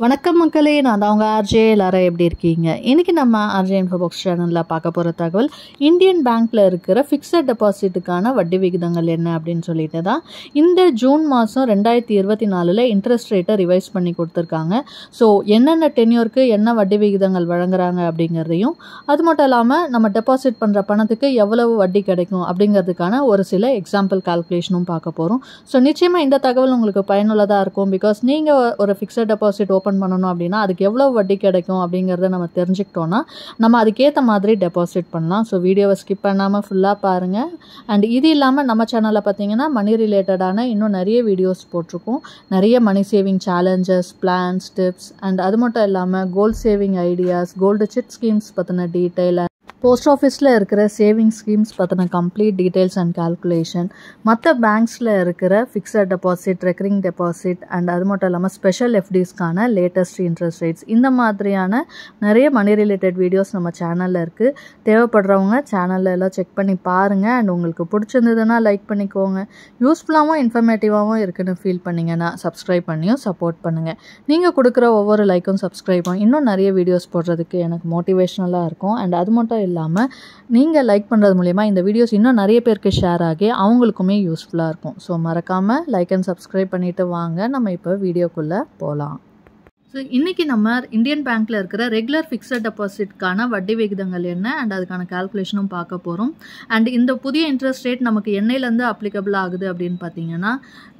வணக்கம் மக்களே நான் தான் உங்கள் ஆர்ஜே எல்லாரும் எப்படி இருக்கீங்க இன்றைக்கி நம்ம ஆர்ஜே இன்ஃபோபாக்ஸ் சேனலில் பார்க்க போகிற தகவல் இந்தியன் பேங்க்கில் இருக்கிற ஃபிக்ஸட் டெபாசிட்டுக்கான வட்டி விகிதங்கள் என்ன அப்படின்னு சொல்லிட்டு தான் இந்த ஜூன் மாதம் ரெண்டாயிரத்தி இருபத்தி நாலில் இன்ட்ரெஸ்ட் ரேட்டை ரிவைஸ் பண்ணி கொடுத்துருக்காங்க ஸோ என்னென்ன டென்யூருக்கு என்ன வட்டி விகிதங்கள் வழங்குறாங்க அப்படிங்கிறதையும் அது மட்டும் இல்லாமல் நம்ம டெபாசிட் பண்ணுற பணத்துக்கு எவ்வளவு வட்டி கிடைக்கும் அப்படிங்கிறதுக்கான ஒரு சில எக்ஸாம்பிள் கால்குலேஷனும் பார்க்க போகிறோம் ஸோ நிச்சயமாக இந்த தகவல் உங்களுக்கு பயனுள்ளதாக இருக்கும் பிகாஸ் நீங்கள் ஒரு ஃபிக்ஸட் டெபாசிட் ஓப்பன் பண்ணணும் அப்படின்னா அதுக்கு எவ்வளோ வட்டி கிடைக்கும் அப்படிங்கிறத நம்ம தெரிஞ்சுக்கிட்டோன்னா நம்ம அதுக்கேற்ற மாதிரி டெபாசிட் பண்ணலாம் ஸோ வீடியோவை ஸ்கிப் பண்ணாமல் ஃபுல்லாக பாருங்கள் அண்ட் இது இல்லாமல் நம்ம சேனலில் பார்த்தீங்கன்னா மணி ரிலேட்டடான இன்னும் நிறைய வீடியோஸ் போட்டிருக்கோம் நிறைய money saving challenges plans tips and அது மட்டும் இல்லாமல் gold saving ideas gold chit schemes பற்றின டீட்டெயில் போஸ்ட் ஆஃபீஸில் இருக்கிற சேவிங் ஸ்கீம்ஸ் பற்றின கம்ப்ளீட் டீட்டெயில்ஸ் அண்ட் கால்குலேஷன் மற்ற பேங்க்ஸில் இருக்கிற fixed deposit recurring deposit and அது மட்டும் இல்லாமல் ஸ்பெஷல் எஃப்டிஸ்க்கான லேட்டஸ்ட் இன்ட்ரெஸ்ட் ரேட்ஸ் இந்த மாதிரியான நிறைய மணி ரிலேட்டட் வீடியோஸ் நம்ம சேனலில் இருக்குது தேவைப்படுறவங்க சேனலில் எல்லாம் செக் பண்ணி பாருங்கள் அண்ட் உங்களுக்கு பிடிச்சிருந்ததுன்னா லைக் பண்ணிக்கோங்க யூஸ்ஃபுல்லாகவும் இன்ஃபர்மேட்டிவாகவும் இருக்குன்னு ஃபீல் பண்ணிங்கன்னா சப்ஸ்கிரைப் பண்ணியும் சப்போர்ட் பண்ணுங்கள் நீங்கள் கொடுக்குற ஒவ்வொரு லைக்கும் சப்ஸ்கிரைபும் இன்னும் நிறைய வீடியோஸ் போடுறதுக்கு எனக்கு மோட்டிவேஷ்னலாக இருக்கும் அண்ட் அது மட்டும் இல்லாமல் நீங்கள் லைக் பண்ணுறது மூலிமா இந்த வீடியோஸ் இன்னும் நிறைய பேருக்கு ஷேர் ஆகி அவங்களுக்குமே யூஸ்ஃபுல்லாக இருக்கும் ஸோ மறக்காமல் லைக் அண்ட் சப்ஸ்கிரைப் பண்ணிவிட்டு வாங்க நம்ம இப்போ வீடியோக்குள்ளே போகலாம் ஸோ இன்றைக்கி நம்ம இந்தியன் பேங்க்கில் இருக்கிற ரெகுலர் ஃபிக்ஸட் டெபாசிட்கான வட்டி விகிதங்கள் என்ன அண்ட் அதுக்கான கால்குலேஷனும் பார்க்க போகிறோம் அண்ட் இந்த புதிய இன்ட்ரெஸ்ட் ரேட் நமக்கு என்னையிலேருந்து அப்ளிகபிள் ஆகுது அப்படின்னு பார்த்தீங்கன்னா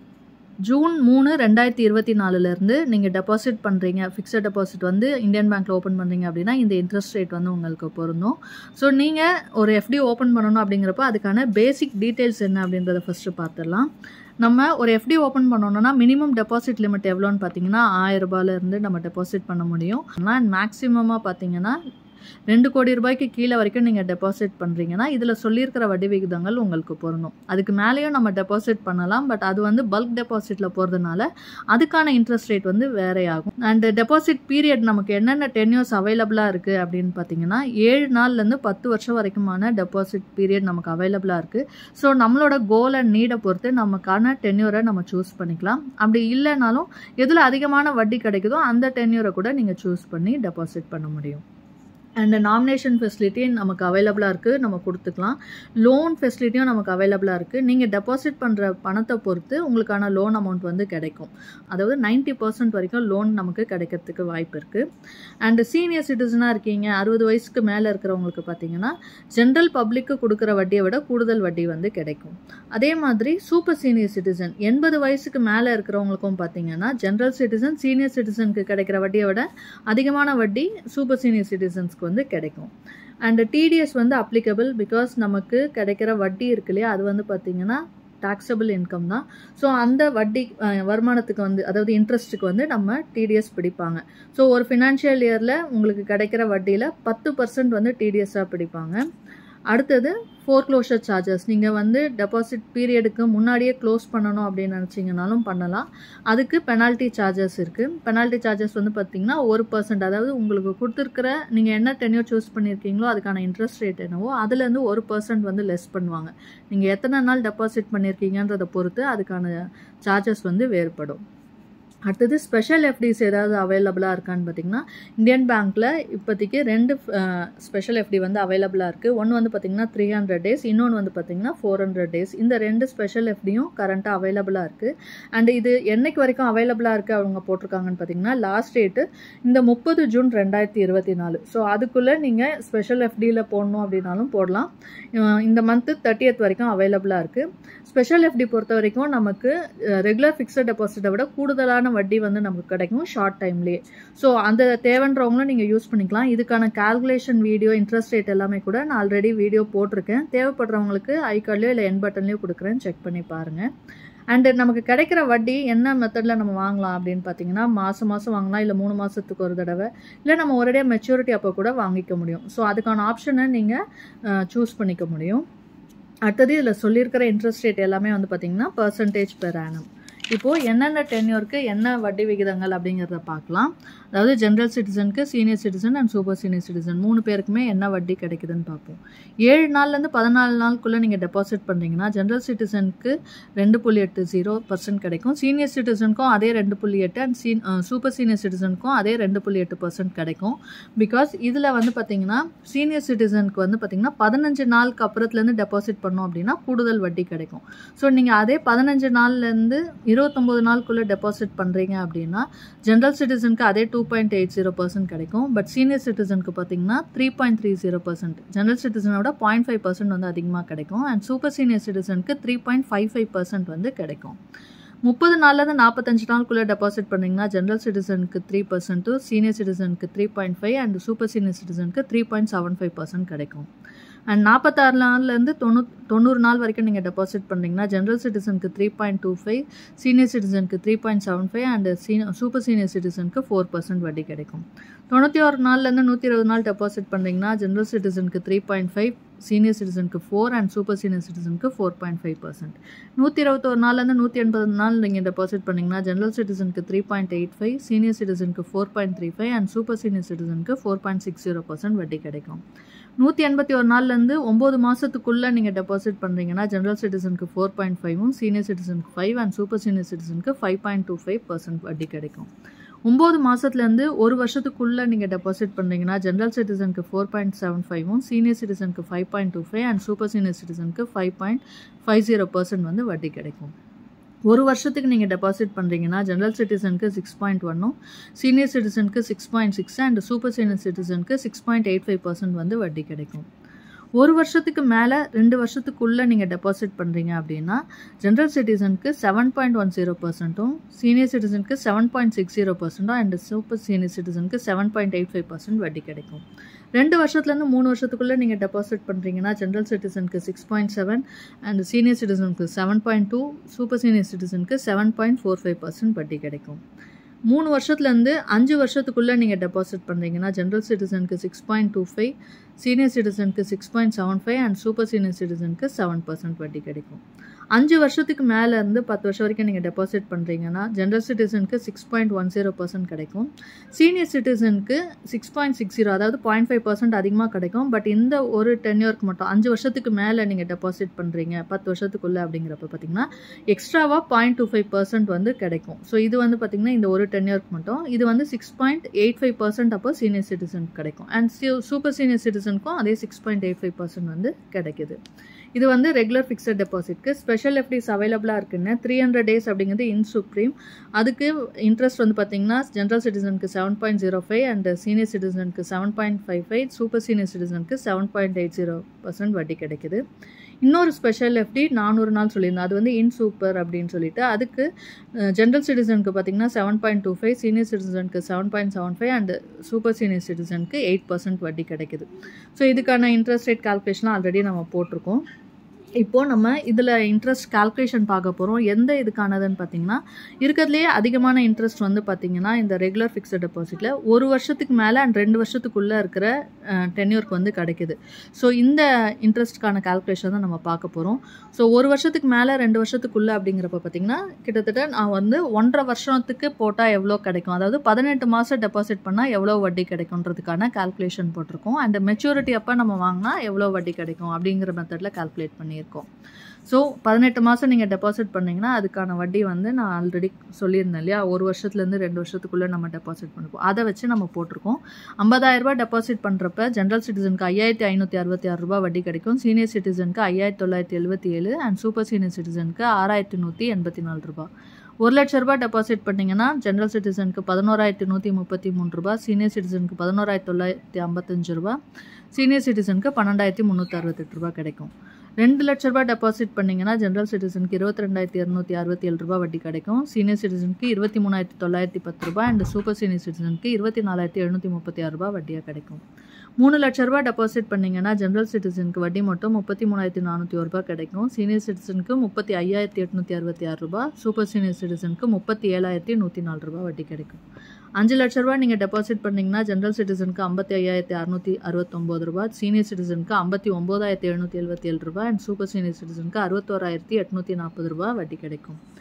ஜூன் மூணு ரெண்டாயிரத்தி இருபத்தி நாலுலேருந்து நீங்கள் டெபாசிட் பண்ணுறீங்க ஃபிக்ஸட் டெபாசிட் வந்து இந்தியன் பேங்க்கில் ஓப்பன் பண்ணுறீங்க அப்படின்னா இந்த இன்ட்ரெஸ்ட் ரேட் வந்து உங்களுக்கு பொருந்தும் ஸோ நீங்கள் ஒரு எஃப்டி ஓப்பன் பண்ணணும் அப்படிங்கிறப்ப அதுக்கான பேசிக் டீட்டெயில்ஸ் என்ன அப்படின்றத ஃபஸ்ட்டு பார்த்துடலாம் நம்ம ஒரு எஃப்டி ஓப்பன் பண்ணணும்னா மினிமம் டெபாசிட் லிமிட் எவ்வளோன்னு பார்த்தீங்கன்னா ஆயிரம் ரூபாயிலேருந்து நம்ம டெபாசிட் பண்ண முடியும் ஆனால் மேக்ஸிமமாக பார்த்தீங்கன்னா ரெண்டு கோடி ரூபாய்க்கு கீழே வரைக்கும் நீங்கள் டெபாசிட் பண்ணுறீங்கன்னா இதில் சொல்லியிருக்கிற வட்டி விகிதங்கள் உங்களுக்கு பொருந்தும் அதுக்கு மேலேயும் நம்ம டெபாசிட் பண்ணலாம் பட் அது வந்து பல்க் டெபாசிட்டில் போகிறதுனால அதுக்கான இன்ட்ரெஸ்ட் ரேட் வந்து வேறே ஆகும் அண்ட் டெபாசிட் பீரியட் நமக்கு என்னென்ன டென்யூர்ஸ் அவைலபிளாக இருக்குது அப்படின்னு பார்த்தீங்கன்னா ஏழு நாள்லேருந்து பத்து வருஷம் வரைக்குமான டெபாசிட் பீரியட் நமக்கு அவைலபிளாக இருக்குது ஸோ நம்மளோட கோல் அண்ட் நீடை பொறுத்து நமக்கான டென்யூரை நம்ம சூஸ் பண்ணிக்கலாம் அப்படி இல்லைனாலும் எதில் அதிகமான வட்டி கிடைக்குதோ அந்த டென்யூரை கூட நீங்கள் சூஸ் பண்ணி டெபாசிட் பண்ண முடியும் அண்ட் நாமினேஷன் ஃபெசிலிட்டி நமக்கு அவைலபிளாக இருக்குது நம்ம கொடுத்துக்கலாம் லோன் ஃபெசிலிட்டியும் நமக்கு அவைலபிளாக இருக்குது நீங்கள் டெபாசிட் பண்ணுற பணத்தை பொறுத்து உங்களுக்கான லோன் அமௌண்ட் வந்து கிடைக்கும் அதாவது நைன்ட்டி பர்சன்ட் வரைக்கும் லோன் நமக்கு கிடைக்கிறதுக்கு வாய்ப்பு இருக்குது அண்டு சீனியர் சிட்டிசனாக இருக்கீங்க அறுபது வயசுக்கு மேலே இருக்கிறவங்களுக்கு பார்த்தீங்கன்னா ஜென்ரல் பப்ளிக்கு கொடுக்குற வட்டியை விட கூடுதல் வட்டி வந்து கிடைக்கும் அதே மாதிரி சூப்பர் சீனியர் சிட்டிசன் எண்பது வயசுக்கு மேலே இருக்கிறவங்களுக்கும் பார்த்தீங்கன்னா ஜென்ரல் சிட்டிசன் சீனியர் சிட்டிசனுக்கு கிடைக்கிற வட்டியை விட அதிகமான வட்டி சூப்பர் சீனியர் சிட்டிசன்ஸ்க்கு வந்து கிடைக்கும் அண்ட் டிடிஎஸ் வந்து அப்ளிகபிள் பிகாஸ் நமக்கு கிடைக்கிற வட்டி இருக்கு இல்லையா அது வந்து பார்த்திங்கன்னா டாக்ஸபிள் இன்கம் தான் ஸோ அந்த வட்டி வருமானத்துக்கு வந்து அதாவது இன்ட்ரெஸ்ட்டுக்கு வந்து நம்ம டிடிஎஸ் பிடிப்பாங்க ஸோ ஒரு ஃபினான்ஷியல் இயரில் உங்களுக்கு கிடைக்கிற வட்டியில் பத்து பர்சன்ட் வந்து டிடிஎஸ்ஸாக பிடிப்பாங்க அடுத்தது ஃபோர்க்ளோஷர் சார்ஜஸ் நீங்கள் வந்து டெபாசிட் பீரியடுக்கு முன்னாடியே க்ளோஸ் பண்ணணும் அப்படின்னு நினச்சிங்கனாலும் பண்ணலாம் அதுக்கு பெனால்ட்டி சார்ஜஸ் இருக்குது பெனால்ட்டி சார்ஜஸ் வந்து பார்த்திங்கன்னா ஒரு பர்சன்ட் அதாவது உங்களுக்கு கொடுத்துருக்கிற நீங்கள் என்ன டென்யூர் சூஸ் பண்ணியிருக்கீங்களோ அதுக்கான இன்ட்ரெஸ்ட் ரேட் என்னவோ அதுலேருந்து ஒரு பர்சன்ட் வந்து லெஸ் பண்ணுவாங்க நீங்கள் எத்தனை நாள் டெபாசிட் பண்ணியிருக்கீங்கன்றதை பொறுத்து அதுக்கான சார்ஜஸ் வந்து வேறுபடும் அடுத்தது ஸ்பெஷல் எஃப்டிஸ் ஏதாவது அவைலபிளாக இருக்கான்னு பார்த்தீங்கன்னா இந்தியன் பேங்க்கில் இப்போதைக்கு ரெண்டு ஸ்பெஷல் எஃப்டி வந்து அவைலபிளாக இருக்குது ஒன்று வந்து பார்த்திங்கன்னா த்ரீ ஹண்ட்ரட் டேஸ் இன்னொன்று வந்து பார்த்திங்கன்னா ஃபோர் ஹண்ட்ரட் டேஸ் இந்த ரெண்டு ஸ்பெஷல் எஃப்டியும் கரண்ட்டாக அவைலபிளாக இருக்குது அண்ட் இது என்னைக்கு வரைக்கும் அவைலபிளாக இருக்குது அவங்க போட்டிருக்காங்கன்னு பார்த்தீங்கன்னா லாஸ்ட் டேட்டு இந்த முப்பது ஜூன் ரெண்டாயிரத்தி இருபத்தி நாலு ஸோ அதுக்குள்ளே நீங்கள் ஸ்பெஷல் எஃப்டியில் போடணும் அப்படின்னாலும் போடலாம் இந்த மந்த்து தேர்ட்டியத் வரைக்கும் அவைலபிளாக இருக்குது ஸ்பெஷல் எஃப்டி பொறுத்த வரைக்கும் நமக்கு ரெகுலர் ஃபிக்ஸட் டெபாசிட்டை விட கூடுதலான வட்டி வந்து நமக்கு கிடைக்கும் ஷார்ட் டைம்லேயே ஸோ அந்த தேவைன்றவங்களும் நீங்கள் யூஸ் பண்ணிக்கலாம் இதுக்கான கால்குலேஷன் வீடியோ இன்ட்ரெஸ்ட் ரேட் எல்லாமே கூட நான் ஆல்ரெடி வீடியோ போட்டிருக்கேன் தேவைப்படுறவங்களுக்கு ஐ கார்ட்லேயோ இல்லை என் பட்டன்லேயோ கொடுக்குறேன் செக் பண்ணி பாருங்கள் அண்டு நமக்கு கிடைக்கிற வட்டி என்ன மெத்தடில் நம்ம வாங்கலாம் அப்படின்னு பார்த்தீங்கன்னா மாதம் மாதம் வாங்கலாம் இல்லை மூணு மாதத்துக்கு ஒரு தடவை இல்லை நம்ம ஒரேடியாக மெச்சூரிட்டி அப்போ கூட வாங்கிக்க முடியும் ஸோ அதுக்கான ஆப்ஷனை நீங்கள் சூஸ் பண்ணிக்க முடியும் அடுத்தது இதில் சொல்லியிருக்கிற இன்ட்ரெஸ்ட் ரேட் எல்லாமே வந்து பார்த்திங்கன்னா பர்சன்டேஜ் பெர் ஆனம் இப்போது என்னென்ன டென்யூருக்கு என்ன வட்டி விகிதங்கள் அப்படிங்கிறத பார்க்கலாம் அதாவது ஜென்ரல் சிட்டிசனுக்கு senior citizen and super senior citizen மூணு பேருக்குமே என்ன வட்டி கிடைக்குதுன்னு பார்ப்போம் ஏழு நாள்லேருந்து பதினாலு நாளுக்குள்ளே நீங்கள் டெபாசிட் பண்ணுறீங்கன்னா ஜென்ரல் சிட்டிசனுக்கு ரெண்டு புள்ளி எட்டு ஜீரோ பர்சன்ட் கிடைக்கும் சீனியர் சிட்டிசனுக்கும் அதே ரெண்டு புள்ளி எட்டு அண்ட் சீன் சூப்பர் சீனியர் சிட்டிசனுக்கும் அதே ரெண்டு புள்ளி எட்டு பர்சன்ட் கிடைக்கும் பிகாஸ் இதில் வந்து பார்த்தீங்கன்னா சீனியர் சிட்டிசனுக்கு வந்து பார்த்தீங்கன்னா பதினஞ்சு நாளுக்கு அப்புறத்துலேருந்து டெபாசிட் பண்ணோம் அப்படின்னா கூடுதல் வட்டி கிடைக்கும் ஸோ நீங்கள் அதே பதினஞ்சு நாள்லேருந்து இருபத்தொம்போது நாளுக்குள்ளே டெபாசிட் பண்ணுறீங்க அப்படின்னா ஜென்ரல் சிட்டிசனுக்கு அதே two point eight zero percent கிடைக்கும் பட் சீனியர் சிட்டிசனுக்கு பார்த்தீங்கன்னா three point three zero percent general சிட்டிசனோட பாயிண்ட் ஃபைவ் பர்சன்ட் வந்து அதிகமாக கிடைக்கும் அண்ட் சூப்பர் சீனியர் சிட்டிசனுக்கு three point five five percent வந்து கிடைக்கும் முப்பது நாள்லேருந்து நாற்பத்தஞ்சு நாளுக்குள்ளே டெபாசிட் பண்ணிங்கன்னா ஜென்ரல் சிட்டிசனுக்கு த்ரீ பர்சன்ட்டும் சீனியர் சிட்டிசனுக்கு three point five and super senior சிட்டிசனுக்கு three point seven five percent கிடைக்கும் அண்ட் நாற்பத்தாறு நாள்லேருந்து தொண்ணூ தொண்ணூறு நாள் வரைக்கும் நீங்கள் டெபாசிட் பண்ணிங்கன்னா ஜென்ரல் சிட்டிசனுக்கு three point two five senior சிட்டிசனுக்கு three point seven five and சீன சூப்பர் சீனியர் சிட்டிசனுக்கு ஃபோர் பர்சன்ட் வட்டி கிடைக்கும் தொண்ணூற்றி ஒரு நாள்லேருந்து நூற்றி இருபது நாள் டெபாசிட் பண்ணிங்கன்னா ஜென்ரல் சிட்டிசனுக்கு த்ரீ பாயிண்ட் ஃபைவ் சீனியர் சிட்டிசனுக்கு ஃபோர் அண்ட் சூப்பர் சீனியர் சிட்டிசனுக்கு ஃபோர் பாயிண்ட் ஃபைவ் பர்சன்ட் நூற்றி இருபத்தொரு நாள்லேருந்து நூற்றி எண்பது நாள் நீங்கள் டெபாசிட் பண்ணிங்கன்னா ஜென்ரல் சிட்டிசனுக்கு three point eight five senior சிட்டிசனுக்கு four point three five and super senior சிட்டிசனுக்கு four point six zero percent வட்டி கிடைக்கும் நூற்றி எண்பத்தி ஒரு நாள்லேருந்து ஒம்பது மாதத்துக்குள்ளே நீங்கள் டெபாசிட் பண்ணுறீங்கன்னா ஜென்ரல் சிட்டிசனுக்கு ஃபோர் பாயிண்ட் ஃபைவும் சீனியர் சிட்டிசனுக்கு ஃபைவ் அண்ட் சூப்பர் சீனியர் சிட்டிசனுக்கு five point two five percent வட்டி கிடைக்கும் ஒம்பது மாதத்துலேருந்து ஒரு வருஷத்துக்குள்ளே நீங்கள் டெபாசிட் பண்ணுறீங்கன்னா ஜென்ரல் சிட்டிசனுக்கு ஃபோர் பாயிண்ட் செவன் ஃபைவும் சீனியர் சிட்டிசனுக்கு five point two five and super senior சிட்டிசனுக்கு five point five zero percent வந்து வட்டி கிடைக்கும் ஒரு வருஷத்துக்கு நீங்கள் டெபாசிட் பண்ணுறீங்கன்னா ஜென்ரல் சிட்டிசனுக்கு சிக்ஸ் பாயிண்ட் ஒன்னும் சீனியர் சிட்டிசனுக்கு six point six and super senior சிட்டிசனுக்கு six point eight five percent வந்து வட்டி கிடைக்கும் ஒரு வருஷத்துக்கு மேலே ரெண்டு வருஷத்துக்குள்ளே நீங்கள் டெபாசிட் பண்ணுறீங்க அப்படின்னா ஜென்ரல் சிட்டிசனுக்கு செவன் பாயிண்ட் ஒன் ஜீரோ பர்சன்ட்டும் சீனியர் சிட்டிசனுக்கு செவன் பாயிண்ட் சிக்ஸ் ஜீரோ பர்சன்ட்டும் அண்ட் சூப்பர் சீனியர் சிட்டிசனுக்கு seven point eight five percent வட்டி கிடைக்கும் ரெண்டு வருஷத்துலேருந்து மூணு வருஷத்துக்குள்ளே நீங்கள் டெபாசிட் பண்ணுறீங்கன்னா ஜென்ரல் சிட்டிசனுக்கு six point seven and senior சிட்டிசனுக்கு seven point two super senior சிட்டிசனுக்கு seven point four five percent வட்டி கிடைக்கும் மூணு வருஷத்துலேருந்து அஞ்சு வருஷத்துக்குள்ளே நீங்கள் டெபாசிட் பண்ணுறீங்கன்னா ஜென்ரல் சிட்டிசனுக்கு six point two five senior சிட்டிசனுக்கு six point seven five and super senior சிட்டிசனுக்கு செவன் பர்சன்ட் வட்டி கிடைக்கும் அஞ்சு வருஷத்துக்கு மேலே இருந்து பத்து வருஷம் வரைக்கும் நீங்கள் டெபாசிட் பண்ணுறீங்கன்னா ஜென்ரல் சிட்டிசனுக்கு six point one zero percent கிடைக்கும் சீனியர் சிட்டிசனுக்கு சிக்ஸ் பாயிண்ட் சிக்ஸ் ஜீரோ அதாவது பாயிண்ட் ஃபைவ் பர்சன்ட் அதிகமாக கிடைக்கும் பட் இந்த ஒரு டென்யூருக்கு மட்டும் அஞ்சு வருஷத்துக்கு மேலே நீங்கள் டெபாசிட் பண்ணுறீங்க பத்து வருஷத்துக்குள்ளே அப்படிங்கிறப்ப பார்த்தீங்கன்னா எக்ஸ்ட்ராவாக பாயிண்ட் டூ ஃபைவ் பர்சன்ட் வந்து கிடைக்கும் ஸோ இது வந்து பார்த்திங்கன்னா இந்த ஒரு டென்யூருக்கு மட்டும் இது வந்து six point eight five percent அப்போ சீனியர் சிட்டிசனுக்கு கிடைக்கும் அண்ட் சூப்பர் சீனியர் சிட்டிசனுக்கும் அதே six point eight five percent வந்து கிடைக்குது இது வந்து ரெகுலர் ஃபிக்ஸட் டெபாசிட்க்கு ஸ்பெஷல் எஃப்டிஸ் அவைலபிளாக இருக்குன்னு த்ரீ ஹண்ட்ரட் டேஸ் அப்படிங்கிறது இன் சுப்ரீம் அதுக்கு இன்ட்ரெஸ்ட் வந்து பார்த்தீங்கன்னா ஜென்ரல் சிட்டிசனுக்கு seven point zero five and senior சிட்டிசனுக்கு seven point five five super senior சிட்டிசனுக்கு seven point eight zero percent வட்டி கிடைக்குது இன்னொரு ஸ்பெஷல் எஃப்டி நானூறு நாள் சொல்லியிருந்தேன் அது வந்து இன் சூப்பர் அப்படின்னு சொல்லிட்டு அதுக்கு ஜென்ரல் சிட்டிசனுக்கு பார்த்தீங்கன்னா seven point two five senior சிட்டிசனுக்கு seven point seven five and super senior சிட்டிசனுக்கு எயிட் பர்சன்ட் வட்டி கிடைக்குது ஸோ இதுக்கான இன்ட்ரெஸ்ட் ரேட் கால்குலேஷன்லாம் ஆல்ரெடி நம்ம போட்டிருக்கோம் இப்போது நம்ம இதில் இன்ட்ரெஸ்ட் கால்குலேஷன் பார்க்க போகிறோம் எந்த இதுக்கானதுன்னு பார்த்தீங்கன்னா இருக்கிறதுலே அதிகமான இன்ட்ரெஸ்ட் வந்து பார்த்தீங்கன்னா இந்த ரெகுலர் ஃபிக்ஸட் டெபாசிட்டில் ஒரு வருஷத்துக்கு மேலே அண்ட் ரெண்டு வருஷத்துக்குள்ளே இருக்கிற டென்யூருக்கு வந்து கிடைக்குது ஸோ இந்த இன்ட்ரெஸ்ட்கான கால்குலேஷன் தான் நம்ம பார்க்க போகிறோம் ஸோ ஒரு வருஷத்துக்கு மேலே ரெண்டு வருஷத்துக்குள்ளே அப்படிங்கிறப்ப பார்த்தீங்கன்னா கிட்டத்தட்ட நான் வந்து ஒன்றரை வருஷத்துக்கு போட்டால் எவ்வளோ கிடைக்கும் அதாவது பதினெட்டு மாதம் டெபாசிட் பண்ணால் எவ்வளோ வட்டி கிடைக்குன்றதுக்கான கால்குலேஷன் போட்டிருக்கோம் அண்ட் மெச்சூரிட்டி அப்போ நம்ம வாங்கினா எவ்வளோ வட்டி கிடைக்கும் அப்படிங்கிற மெத்தடில் கால்குலேட் பண்ணியிருக்கோம் ஸோ பதினெட்டு மாதம் நீங்கள் டெபாசிட் பண்ணிங்கன்னா அதுக்கான வட்டி வந்து நான் ஆல்ரெடி சொல்லியிருந்தேன் இல்லையா ஒரு வருஷத்துலேருந்து ரெண்டு வருஷத்துக்குள்ளே நம்ம டெபாசிட் பண்ணிப்போம் அதை வச்சு நம்ம போட்டிருக்கோம் ஐம்பதாயிரரூபா டெபாசிட் பண்ணுறப்ப ஜென்ரல் சிட்டிசனுக்கு ஐயாயிரத்தி ஐநூற்றி அறுபத்தி ஆறு ரூபா வட்டி கிடைக்கும் சீனியர் சிட்டிசனுக்கு ஐயாயிரத்தி தொள்ளாயிரத்தி எழுபத்தி ஏழு அண்ட் சூப்பர் சீனியர் சிட்டிசனுக்கு ஆறாயிரத்தி நூற்றி எண்பத்தி நாலு ரூபா ஒரு லட்ச ரூபாய் டெபாசிட் பண்ணிங்கன்னா ஜென்ரல் சிட்டிசனுக்கு பதினோராயிரத்தி நூற்றி முப்பத்தி மூணு ரூபா சீனியர் சிட்டிசனுக்கு பதினோராயிரத்தி தொள்ளாயிரத்தி ஐம்பத்தஞ்சு ரூபா சீனியர் சிட்டிசனுக்கு பன்னெண்டாயிரத்தி முந்நூற்றி அறுபத்தெட்டு ரூபா கிடைக்கும் ரெண்டு லட்ச ரூபாய் டெபாசிட் பண்ணிங்கன்னா ஜென்ரல் சிட்டிசனுக்கு இருபத்தி ரெண்டாயிரத்தி இரநூத்தி அறுபத்தி ஏழு ரூபா வட்டி கிடைக்கும் சீனியர் சிட்டிசனுக்கு இருபத்தி மூணாயிரத்தி தொள்ளாயிரத்தி பத்து ரூபாய் அண்ட் சூப்பர் சீனியர் சிட்டிசனுக்கு இருபத்தி நாலாயிரத்தி எழுநூற்றி முப்பத்தி ஆறு ரூபா வட்டியாக கிடைக்கும் மூணு லட்ச ரூபாய் டெபாசிட் பண்ணிங்கன்னா ஜென்ரல் சிட்டிசனுக்கு வட்டி மட்டும் முப்பத்தி மூணாயிரத்தி நானூற்றி ஒரு ரூபாய் கிடைக்கும் சீனியர் சிட்டிசனுக்கு முப்பத்தி ஐயாயிரத்தி எட்நூற்றி அறுபத்தி ஆறு ரூபாய் சூப்பர் சீனியர் சிட்டிசனுக்கு முப்பத்தி ஏழாயிரத்தி நூற்றி நாலு ரூபாய் வட்டி கிடைக்கும் அஞ்சு லட்ச ரூபாய் நீங்கள் டெபாசிட் பண்ணிங்கன்னா ஜென்ரல் சிட்டிசனுக்கு ஐம்பத்தி ஐயாயிரத்தி அறுநூற்றி அறுபத்தொம்போது ரூபாய் சீனியர் சிட்டிசனுக்கு ஐம்பத்தி ஒம்போதாயிரத்தி எழுநூற்றி எழுபத்தி ஏழு ரூபாய் அண்ட் சூப்பர் சீனியர் சிட்டிசனுக்கு அறுபத்தோராயிரத்தி எட்நூற்றி நாற்பது ரூபாய் வட்டி கிடைக்கும்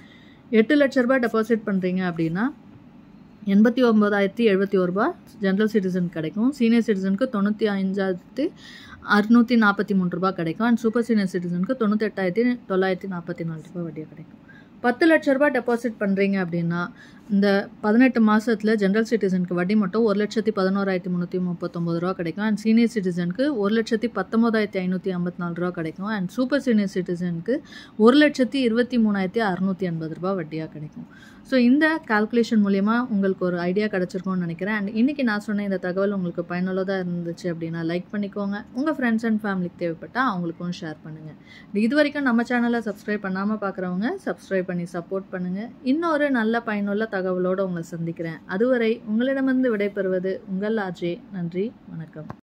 எட்டு லட்ச ரூபாய் டெபாசிட் பண்ணுறீங்க அப்படின்னா எண்பத்தி ஒம்பதாயிரத்தி எழுபத்தி ஒரு ரூபா ஜென்ரல் சிட்டிசன் கிடைக்கும் சீனியர் சிட்டிசனுக்கு தொண்ணூற்றி அஞ்சாயிரத்தி அறுநூற்றி நாற்பத்தி மூணு ரூபா கிடைக்கும் அண்ட் சூப்பர் சீனியர் சிட்டிசனுக்கு தொண்ணூத்தெட்டாயிரத்தி தொள்ளாயிரத்தி நாற்பத்தி நாலு ரூபாய் வட்டியாக கிடைக்கும் பத்து லட்ச ரூபாய் டெபாசிட் பண்ணுறீங்க அப்படின்னா இந்த பதினெட்டு மாதத்தில் ஜென்ரல் சிட்டிசனுக்கு வட்டி மட்டும் ஒரு லட்சத்தி பதினோராயிரத்தி முந்நூற்றி முப்பத்தொம்பது ரூபா கிடைக்கும் அண்ட் சீனியர் சிட்டிசனுக்கு ஒரு லட்சத்தி பத்தொம்போதாயிரத்தி ஐநூற்றி ஐம்பத்தி நாலு ரூபா கிடைக்கும் அண்ட் சூப்பர் சீனியர் சிட்டிசனுக்கு ஒரு லட்சத்தி இருபத்தி மூணாயிரத்தி அறுநூற்றி எண்பது ரூபா வட்டியாக கிடைக்கும் ஸோ இந்த கால்குலேஷன் மூலயமா உங்களுக்கு ஒரு ஐடியா கிடச்சிருக்கும்னு நினைக்கிறேன் அண்ட் இன்றைக்கி நான் சொன்ன இந்த தகவல் உங்களுக்கு பயனுள்ளதாக இருந்துச்சு அப்படின்னா லைக் பண்ணிக்கோங்க உங்கள் ஃப்ரெண்ட்ஸ் அண்ட் ஃபேமிலிக்கு தேவைப்பட்டால் அவங்களுக்கும் ஷேர் பண்ணுங்கள் இது வரைக்கும் நம்ம சேனலை சப்ஸ்கிரைப் பண்ணாமல் பார்க்குறவங்க சப்ஸ்கிரைப் பண்ணி சப்போர்ட் பண்ணுங்கள் இன்னொரு நல்ல பயனுள்ள தகவலோடு உங்களை சந்திக்கிறேன் அதுவரை உங்களிடமிருந்து விடைபெறுவது உங்கள் ஆஜே நன்றி வணக்கம்